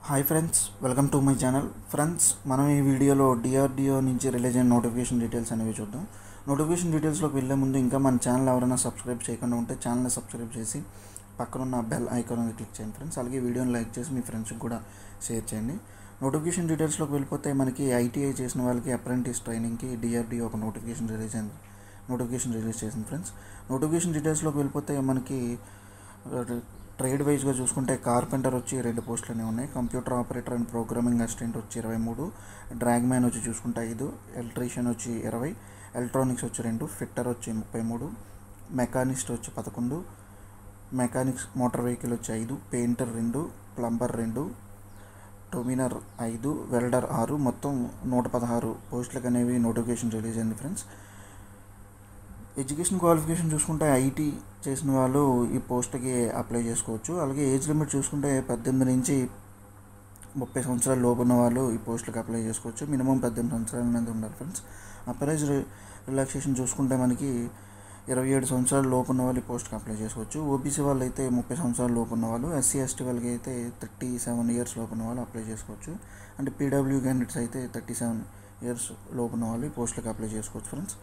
hi friends welcome to my channel friends మనం ఈ వీడియోలో డిఆర్డిఓ నుంచి రిలీజ్ అయిన నోటిఫికేషన్ డీటెయిల్స్ అనేవి చూద్దాం నోటిఫికేషన్ డీటెయిల్స్లోకి వెళ్ళే ముందు ఇంకా మన ఛానల్ ఎవరైనా సబ్స్క్రైబ్ చేయకుండా ఉంటే ఛానల్ని సబ్స్క్రైబ్ చేసి పక్కనున్న బెల్ ఐకాన్ అనేది క్లిక్ చేయండి ఫ్రెండ్స్ అలాగే వీడియోని లైక్ చేసి మీ ఫ్రెండ్స్కి కూడా షేర్ చేయండి నోటిఫికేషన్ డీటెయిల్స్లోకి వెళ్ళిపోతే మనకి ఐటీఐ చేసిన వాళ్ళకి అప్రెంటిస్ ట్రైనింగ్కి డిఆర్డిఓ ఒక నోటిఫికేషన్ రిలీజ్ అయింది నోటిఫికేషన్ రిలీజ్ చేసింది ఫ్రెండ్స్ నోటిఫికేషన్ డీటెయిల్స్లోకి వెళ్ళిపోతే మనకి ట్రేడ్ వైజ్గా చూసుకుంటే కార్పెంటర్ వచ్చి రెండు పోస్టులు అనేవి ఉన్నాయి computer operator and programming assistant వచ్చి ఇరవై మూడు డ్రాగ్ మ్యాన్ వచ్చి చూసుకుంటే ఐదు ఎలక్ట్రీషియన్ వచ్చి ఇరవై ఎలక్ట్రానిక్స్ వచ్చి రెండు ఫిట్టర్ వచ్చి ముప్పై మూడు మెకానిస్ట్ వచ్చి పదకొండు మెకానిక్స్ మోటార్ వెహికల్ వచ్చి ఐదు పెయింటర్ రెండు ప్లంబర్ రెండు టొమినర్ ఐదు వెల్డర్ ఆరు మొత్తం నూట పదహారు పోస్టులకు అనేవి నోటిఫికేషన్ రిలీజ్ అయింది ఫ్రెండ్స్ ఎడ్యుకేషన్ క్వాలిఫికేషన్ చూసుకుంటే ఐటీ చేసిన వాళ్ళు ఈ పోస్ట్కి అప్లై చేసుకోవచ్చు అలాగే ఏజ్ లిమిట్ చూసుకుంటే పద్దెనిమిది నుంచి ముప్పై సంవత్సరాల లోపు ఉన్న వాళ్ళు ఈ పోస్టులకు అప్లై చేసుకోవచ్చు మినిమం పద్దెనిమిది సంవత్సరాలు అనేది ఉండాలి ఫ్రెండ్స్ అప్రైజ్ రిలాక్సేషన్ చూసుకుంటే మనకి ఇరవై ఏడు సంవత్సరాల లోపు ఉన్న వాళ్ళు ఈ పోస్ట్కి అప్లై చేసుకోవచ్చు ఓబీసీ వాళ్ళు అయితే ముప్పై సంవత్సరాల లోపు ఉన్న వాళ్ళు ఎస్సీ ఎస్టీ వాళ్ళకి అయితే థర్టీ సెవెన్ ఇయర్స్ లోపు ఉన్న వాళ్ళు అప్లై చేసుకోవచ్చు అంటే పీడబ్ల్యూ క్యాండిడేట్స్ అయితే థర్టీ సెవెన్ ఇయర్స్ లోపు ఉన్న వాళ్ళు ఈ పోస్టులకు అప్లై చేసుకోవచ్చు ఫ్రెండ్స్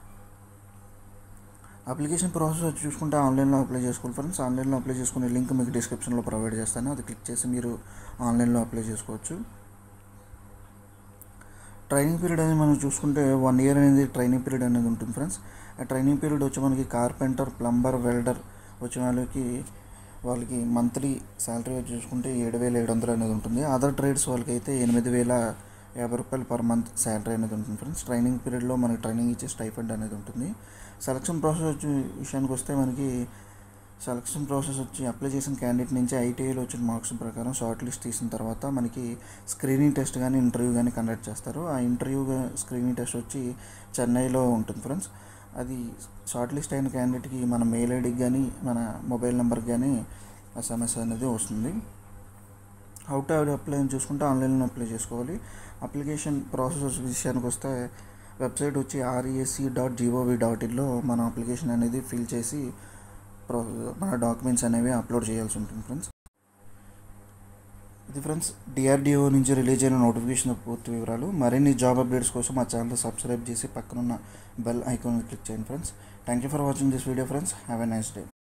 అప్లికేషన్ ప్రాసెస్ వచ్చి చూసుకుంటే ఆన్లైన్లో అప్లై చేసుకోవాలి ఫ్రెండ్స్ ఆన్లైన్లో అప్లై చేసుకునే లింక్ మీకు డిస్క్రిప్షన్లో ప్రొవైడ్ చేస్తాను అది క్లిక్ చేసి మీరు ఆన్లైన్లో అప్లై చేసుకోవచ్చు ట్రైనింగ్ పీరియడ్ అనేది మనం చూసుకుంటే వన్ ఇయర్ అనేది ట్రైనింగ్ పీరియడ్ అనేది ఉంటుంది ఫ్రెండ్స్ ఆ ట్రైనింగ్ పీరియడ్ వచ్చి మనకి కార్పెంటర్ ప్లంబర్ వెల్డర్ వచ్చిన వాళ్ళకి వాళ్ళకి మంత్లీ శాలరీ వచ్చి చూసుకుంటే ఏడు వేల ఏడు వందలు అనేది ఉంటుంది అదర్ ట్రేడ్స్ వాళ్ళకి అయితే ఎనిమిది వేల యాభై రూపాయలు పర్ మంత్ శాలరీ అనేది ఉంటుంది ఫ్రెండ్స్ ట్రైనింగ్ పీరియడ్లో మనకి ట్రైనింగ్ ఇచ్చే స్టైఫండ్ అనేది ఉంటుంది సెలక్షన్ ప్రాసెస్ వచ్చి విషయానికి వస్తే మనకి సెలక్షన్ ప్రాసెస్ వచ్చి అప్లై చేసిన క్యాండిడేట్ నుంచి ఐటీఐలో వచ్చిన మార్క్స్ ప్రకారం షార్ట్ లిస్ట్ తీసిన తర్వాత మనకి స్క్రీనింగ్ టెస్ట్ కానీ ఇంటర్వ్యూ కానీ కండక్ట్ చేస్తారు ఆ ఇంటర్వ్యూ స్క్రీనింగ్ టెస్ట్ వచ్చి చెన్నైలో ఉంటుంది ఫ్రెండ్స్ అది షార్ట్ లిస్ట్ అయిన క్యాండిడేట్కి మన మెయిల్ ఐడికి కానీ మన మొబైల్ నెంబర్కి కానీ ఎస్ఎంఎస్ అనేది వస్తుంది హౌ టు అప్లై అని చూసుకుంటే ఆన్లైన్లో అప్లై చేసుకోవాలి అప్లికేషన్ ప్రాసెస్ విషయానికి వస్తే వెబ్సైట్ వచ్చి ఆర్ఈఎస్సి డాట్ జీఓవి డాట్ ఇన్లో మన అప్లికేషన్ అనేది ఫిల్ చేసి మన డాక్యుమెంట్స్ అనేవి అప్లోడ్ చేయాల్సి ఉంటుంది ఫ్రెండ్స్ ఇది ఫ్రెండ్స్ డిఆర్డిఓ నుంచి రిలీజ్ అయిన నోటిఫికేషన్ పూర్తి వివరాలు మరిన్ని జాబ్ అప్డేట్స్ కోసం మా ఛానల్ సబ్స్క్రైబ్ చేసి పక్కనున్న బెల్ ఐకాన్ క్లిక్ చేయండి friends thank you for watching this video friends have a nice day